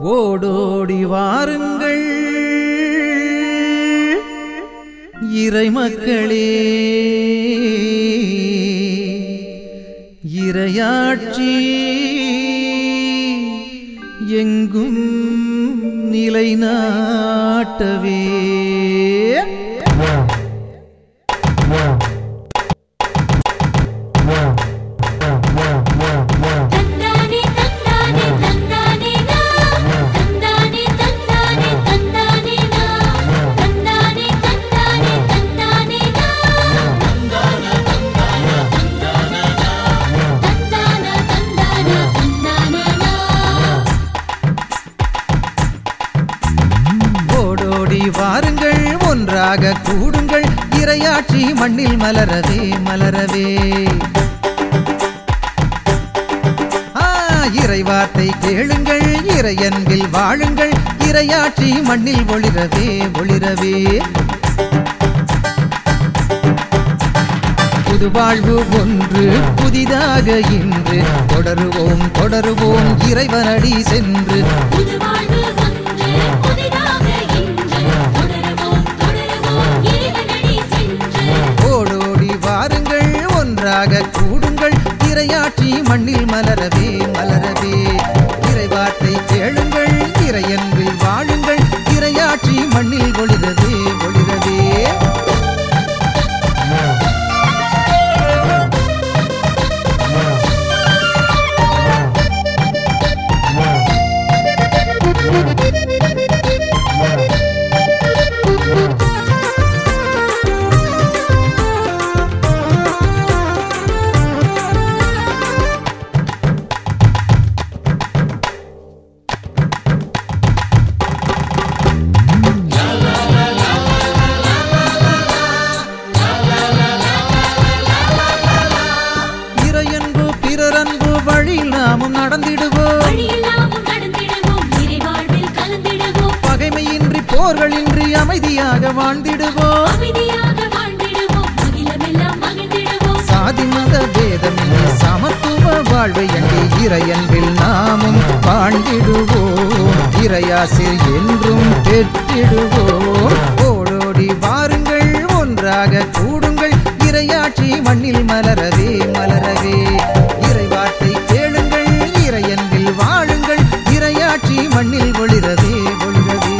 ஓடோடி வாருங்கள் இறைமக்களே இரையாட்சி எங்கும் நிலைநாட்டவே தந்தானே தந்தானே தந்தானே நா தந்தானே தந்தானே தந்தானே நா தந்தானே தந்தானே தந்தானே நா தந்தானா தந்தானா தந்தானா நா ஓடோடி வாருங்கள் ஒன்றாக கூடுங்கள் இரையாட்சி மண்ணில் மலரவே மலரவே ஆ, இறைவார்த்தை கேளுங்கள் இறையன்பில் வாழுங்கள் இரையாட்சி மண்ணில் ஒளிரவே ஒளிரவே புது வாழ்வு ஒன்று புதிதாக இன்று தொடருவோம் தொடருவோம் இறைவனடி சென்று புது வாழ்வு ஒன்று புதிதாக இன்று தொடருவோம் தொடருவோம் இறைவனடி சென்று ஓடோடி வாருங்கள் ஒன்றாக கூடுங்கள் இரையாட்சி மண்ணில் மலரவே மலரவே இறைவார்த்தை கேளுங்கள் இறையன்பில் வாழுங்கள் இரையாட்சி மண்ணில் ஒளிரவே ஒளிரவே இறையன்பு பிறரன்பு வழியில் நாமும் நடந்திடுவோம் வழியில் நாமும் நடந்திடுவோம் இறைவாழ்வில் கலந்திடுவோம் பகைமையின்றி போர்களின்றி அமைதியாக வாழ்ந்திடுவோம் அமைதியாக வாழ்ந்திடுவோம் அகிலமெல்லாம் மகிழ்ந்திடுவோம் சாதி மத பேதமின்றி சமத்துவ வாழ்வை எண்ணி இறையன்பில் நாமும் வாழ்ந்திடுவோம் இறையாசிர் என்றும் பெற்றிடுவோம் ஓடோடி வாருங்கள் ஒன்றாக கூடுங்கள் இறையாட்சி மண்ணில் மலரவே மலரவே இறைவார்த்தை கேளுங்கள் இறையன்பில் வாழுங்கள் இறையாட்சி மண்ணில் ஒளிரவே ஒளிரவே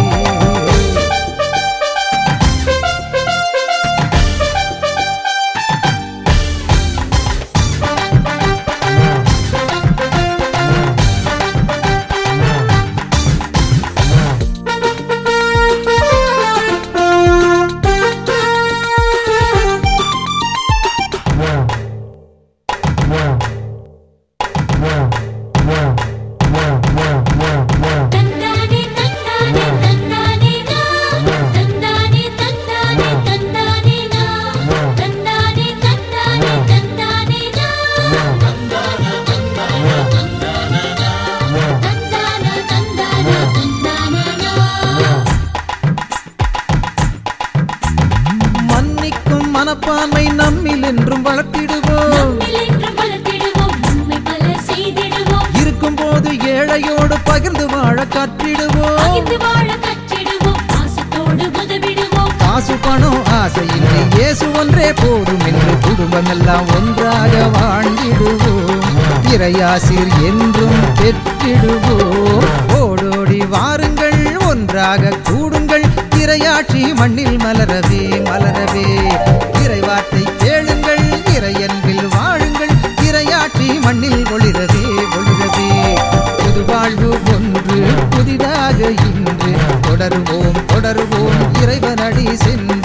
தந்தானே தந்தானே தந்தானே நா தந்தானே தந்தானே தந்தானே நா தந்தானே தந்தானே தந்தானே நா தந்தானா தந்தானா தந்தானா நா மன்னிக்கும் மனப்பான்மை நம்மில் என்றும் வளர்த்திடுவோம் நம்மில் என்றும் வளர்த்திடுவோம் நன்மை பல செய்திடுவோம் இருக்கும் போது ஏழையோடு பகிர்ந்து வாழ கற்றிடுவோம் பகிர்ந்து வாழ கற்றிடுவோம் பாசத்தோடு உதவிடுவோம் காசு பணம் ஆசையில்லை இயேசு ஒன்றே போதும் என்று குடும்பம் எல்லாம் ஒன்றாக வாழ்ந்திடுவோம் இறையாசிர் என்றும் பெற்றிடுவோம் ஓடோடி வாருங்கள் ஒன்றாக கூடுங்கள் இறையாட்சி மண்ணில் மலரவே மலரவே இறைவார்த்தை கேளுங்கள் இறையன்பில் வாழுங்கள் இறையாட்சி மண்ணில் ஒளிரவே ஒளிரவே புது வாழ்வு ஒன்று புதிதாக இன்று தொடருவோம் தொடருவோம் இறைவனடி சென்று